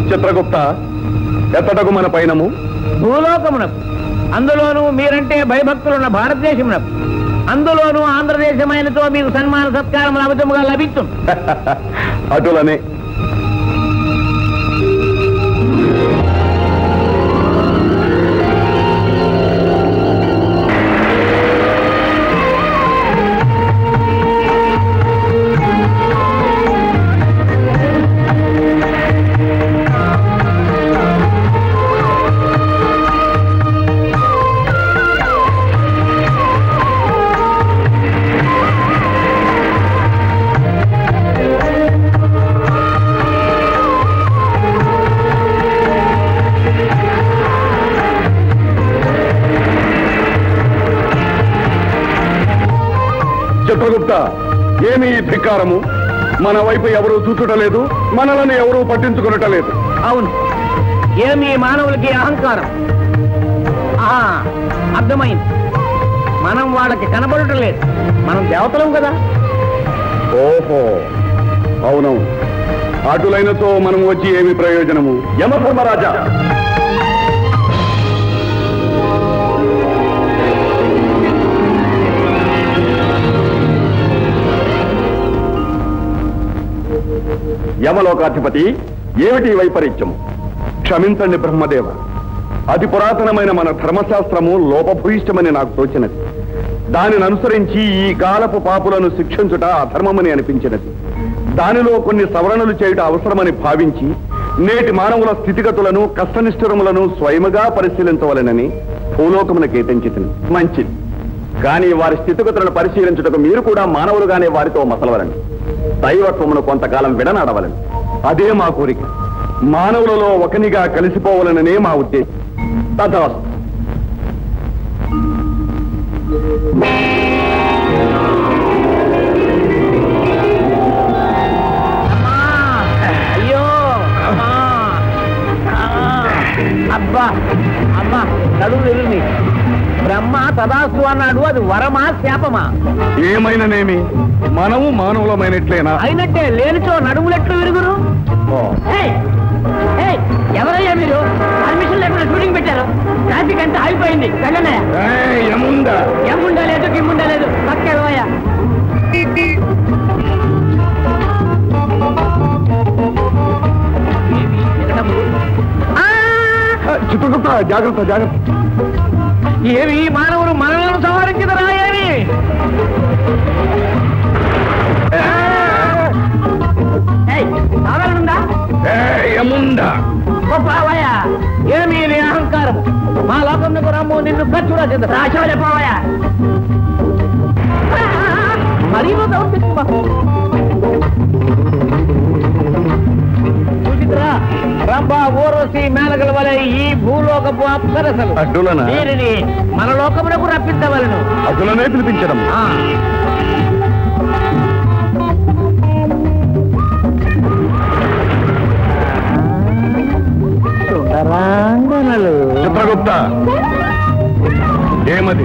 చిత్రగుప్త ఎత్తటకు మన పైనము భూలోకమునకు అందులోనూ మీరంటే భయభక్తులున్న భారతదేశమునకు అందులోనూ ఆంధ్రదేశమైనతో మీకు సన్మాన సత్కారములు అమితముగా లభించు అటులనే చిత్రగుప్త ఏమి ఈ ధిక్కారము మన వైపు ఎవరూ చూచుటలేదు మనలను ఎవరూ పట్టించుకునటలేదు అవును ఏమి ఈ మానవులకి అహంకారం ఆహా అర్థమైంది మనం వాళ్ళకి కనబడటం లేదు మనం దేవతలం కదా ఓహో అవునవును అటులైనతో మనం వచ్చి ఏమి ప్రయోజనము యమధర్మరాజా యమలోకాధిపతి ఏమిటి వైపరీత్యము క్షమించండి బ్రహ్మదేవ అతి పురాతనమైన మన ధర్మశాస్త్రము లోపభూయిష్టమని నాకు తోచినది దానిని అనుసరించి ఈ కాలపు పాపులను శిక్షించుట అధర్మమని అనిపించినది దానిలో కొన్ని సవరణలు చేయుట అవసరమని భావించి నేటి మానవుల స్థితిగతులను కష్టనిష్ఠురములను స్వయముగా పరిశీలించవలెనని భూలోకమున కేటించింది మంచిది కానీ వారి స్థితిగతులను పరిశీలించుటకు మీరు కూడా మానవులుగానే వారితో మసలవలండి దైవత్వమును కొంతకాలం విడనాడవలను అదే మా కోరిక మానవులలో ఒకనిగా కలిసిపోవాలననే మా ఉద్దేశం తథాస్తు అమ్మా! అయ్యో అమ్మా! ఆ! అబ్బా అమ్మా నడుము నిలుంది బ్రహ్మ తదాస్తు అన్నాడు అది వరమా శాపమా ఏమైననేమి మనము మానవులమైనట్లేనా అయినట్టే లేనిచో నడుములెట్లు విరుగురు ఓ, ఏయ్! ఏయ్! ఎవరయ్యా మీరు పర్మిషన్ లేకుండా షూటింగ్ పెట్టారు ట్రాఫిక్ అంతా ఆగిపోయింది వెళ్ళనే ఏయ్, యముండా ఏముండా లేదు గిమ్ముండా లేదు పక్కేవయ్యా చిత్రగుప్త జాగ్రత్త జాగ్రత్త ఏమి మానవులు మనలను సంహరించదరా ఏమి ఏయ్, సాధారణుందా ఏయ్, యముండా గొప్పవయ్యా ఏమి నీ అహంకారం మా లోకంలో రమ్ము నిన్ను ఖర్చురా చెంద రాశవ చెప్పవయ్యా మరీ నువ్వు దౌర్జన్యమా? సుచిత్రా రంభ ఊరసి మేనగల వలె ఈ భూలోకపు అప్సరసలు అడ్డులనా? వీరిని మన లోకమునకు రప్పించవలను అటులనే పిలిపించడం ఆ. సుందరాంగనలు చిత్రగుప్త ఏమది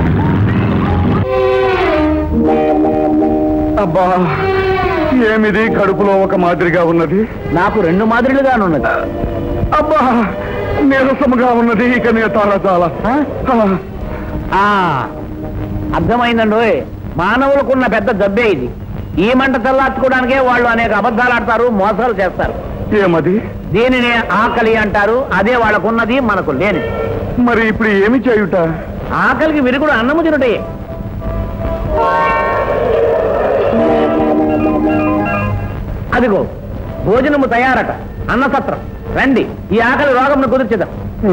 అబ్బా ఏమిది కడుపులో ఒక మాదిరిగా ఉన్నది నాకు రెండు మాదిరిలుగానున్నది అబ్బా నీరసముగా ఉన్నది ఇక నీ చాలా చాలా ఆ? ఆ, అర్థమైందండి మానవులకున్న పెద్ద జబ్బే ఇది ఈ మంట చల్లార్చుకోవడానికే వాళ్ళు అనేక అబద్ధాలు ఆడతారు మోసాలు చేస్తారు ఏమది దీనిని ఆకలి అంటారు అదే వాళ్ళకున్నది మనకు లేని మరి ఇప్పుడు ఏమి చేయుట ఆకలికి విరుగుడు అన్నము తినుటే అదిగో భోజనము తయారట అన్నసత్రం రండి ఈ ఆకలి రోగమును కుదిర్చేద్దాం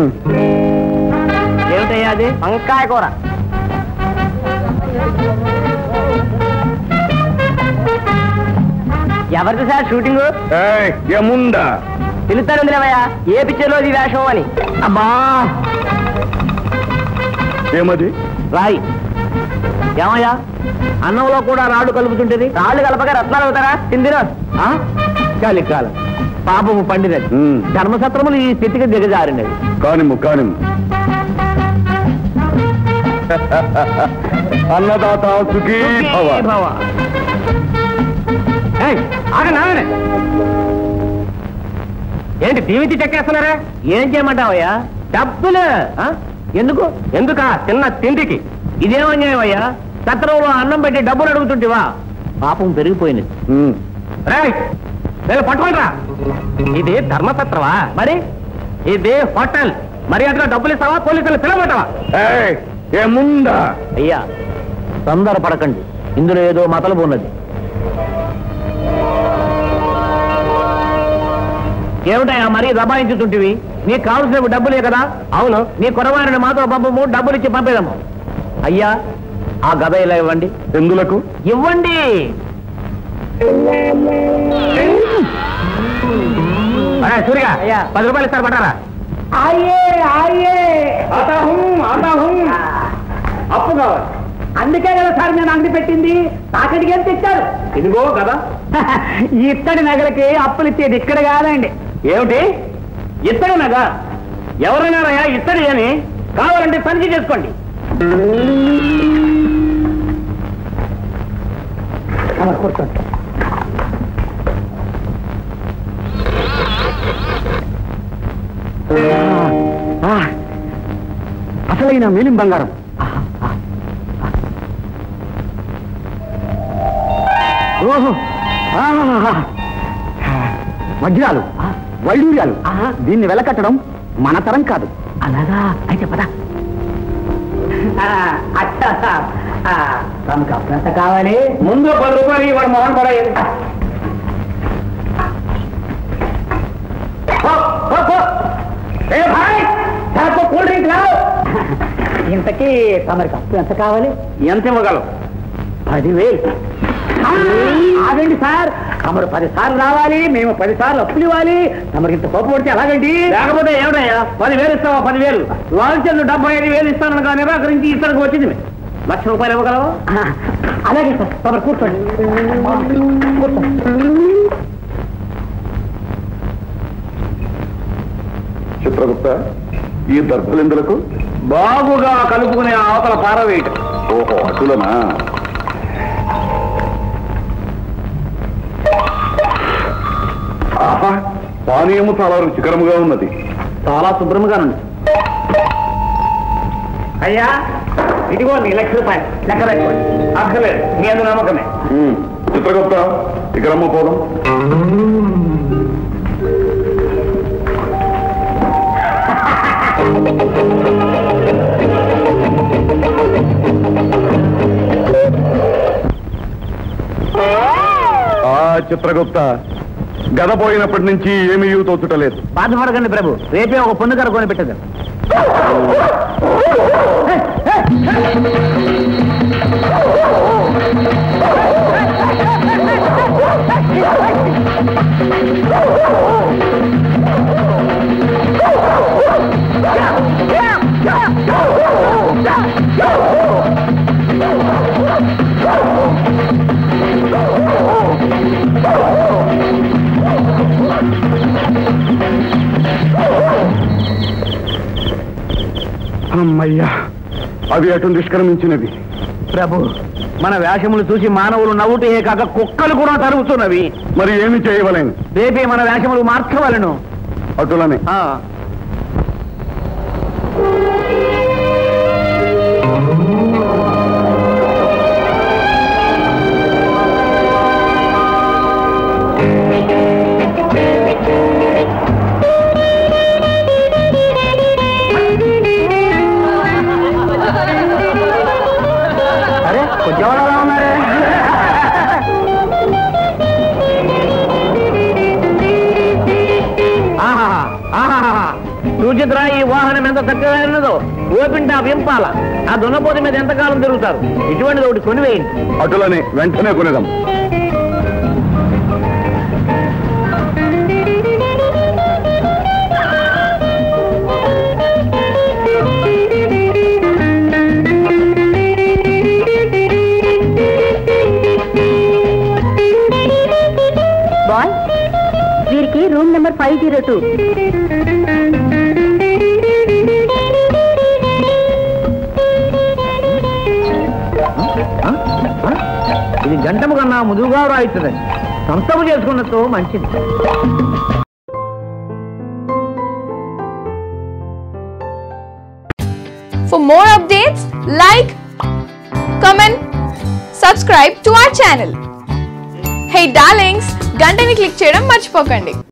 ఏమిటయ్యా అది వంకాయ కూర ఎవరిది సార్ షూటింగ్ ఏయ్, యముండా పిలుస్తాను లేవయ్యా ఏ పిక్చర్లో ఇది వేషం అని అబ్బా ఏమది రాయి ఏమయ్యా అన్నంలో కూడా రాళ్ళు కలుపుతుంటది రాళ్ళు కలపక రత్నాలు అవుతారా తిందిరా కాలం పాపము పండినది ఉమ్. ధర్మసత్రములు ఈ స్థితికి దిగజారినవి కానిము కానిము అన్నదాత సుఖీ భవ భవ. ఏయ్, ఆగండి, ఆగండి. ఏంటి దీవితి చెక్కేస్తున్నారా ఏం చేయమంటావయ్యా డబ్బులు ఆ? ఎందుకు ఎందుకా చిన్న తిండికి ఇదేం అన్యాయం అయ్యా సత్రంలో అన్నం పెట్టి డబ్బులు అడుగుతుంటివా పాపం పెరిగిపోయింది ఉమ్. రైట్ నేను పట్టుకుంటా ఇది ధర్మసత్రవా మరి ఇది హోటల్ మరి అట్లా డబ్బులు ఇస్తావా పోలీసులు పిలవమంటావా ఏయ్, ఏముందా అయ్యా తొందరపడకండి ఇందులో ఏదో మతలబు ఉన్నది ఏమిటయ్యా మరీ దబాయించుతుంటివి నీకు కావలసిన డబ్బులే కదా అవును నీ కొరవారిని మాతో పంపము డబ్బులు ఇచ్చి పంపేదము అయ్యా ఆ గద ఇలా ఇవ్వండి ఎందులకు ఇవ్వండి అరే, సూరిగా పది రూపాయలు ఇస్తారు పట్టారా అప్పు కావాలి అందుకే కదా సార్ నేను అంగడి పెట్టింది తాకడికి ఎంత ఇచ్చారు ఇదిగో కదా ఇత్తడి నగలకి అప్పులు ఇచ్చేది ఇక్కడ కాదండి ఏమిటి ఇత్తడి నగా ఎవరైనారయ్యా ఇత్తడి అని కావాలంటే తనిఖీ చేసుకోండి కూర్చోండి అసలైన మేలిం బంగారం ఓహో ఆహాహా. వజ్రాలు వైడూర్యాలు దీన్ని వెలకట్టడం మన తరం కాదు అలాగా అయితే పద తమకు అప్పుడు ఎంత కావాలి ముందు పది రూపాయలు ఇవ్వడం మొహన్ కూడా కూల్ డ్రింక్ రావు ఇంతకీ తమరికి అప్పు ఎంత కావాలి ఎంత ఇవ్వగలవు పదివేలు ఆగండి సార్ తమరు పది సార్లు రావాలి మేము పది సార్లు అప్పులు ఇవ్వాలి తమరికి ఇంత కోపం పడితే ఎలాగండి లేకపోతే ఏమిటయ్యా పదివేలు ఇస్తావా పదివేలు లాంఛన్లు డెబ్బై ఐదు వేలు ఇస్తాను కానీ నిరాకరించి ఇతరకు వచ్చింది లక్ష రూపాయలు ఇవ్వగలవా ఆ, అలాగే సార్ తమరు కూర్చోండి కూర్చోండి చిత్రగుప్త ఈ దర్భలిందులకు బాగుగా కలుపుకునే అవతల పారవేయటం ఓహో అటులనా ఆహా పానీయము చాలా రుచికరముగా ఉన్నది చాలా శుభ్రంగా ఉంది అయ్యా ఇదిగో నీ లక్ష రూపాయలు లెక్క పెట్టుకోండి అక్కర్లేదు మీ అందు నమ్మకమే ఉమ్. చిత్రగుప్త ఇకరమ్మ పోదాం ఆ చిత్రగుప్త గద పోయినప్పటి నుంచి ఏమీ తోచుటలేదు బాధపడకండి ప్రభు రేపే ఒక పొన్నుగారు కొని పెట్టదు అమ్మయ్యా అవి అటు నిష్క్రమించినవి ప్రభు మన వేషములు చూసి మానవులు నవ్వుటే కాక కుక్కలు కూడా తరుగుతున్నవి మరి ఏమి చేయవలేను రేపే మన వేషములు మార్చవలను అటులనే ఆ. అరే కొంచెం అలా ఉన్నారే ఆహాహా, ఆహాహా. చూచిత్రా ఈ వాహనం ఎంత చక్కగా ఉన్నదో ఓపింట వింపాల ఆ దున్నపోతి మీద ఎంతకాలం తిరుగుతారు ఇటువంటిది ఒకటి కొనివేయండి అటులనే వెంటనే కొనేదాం బాయ్ వీరికి room number five zero two ఇది గంటము కన్నా ముదుగుగా రాయిస్తుంది సంతము చేసుకున్నతో మంచిది more updates, like, comment, subscribe to our channel. Hey darlings, గంటని click చేయడం మర్చిపోకండి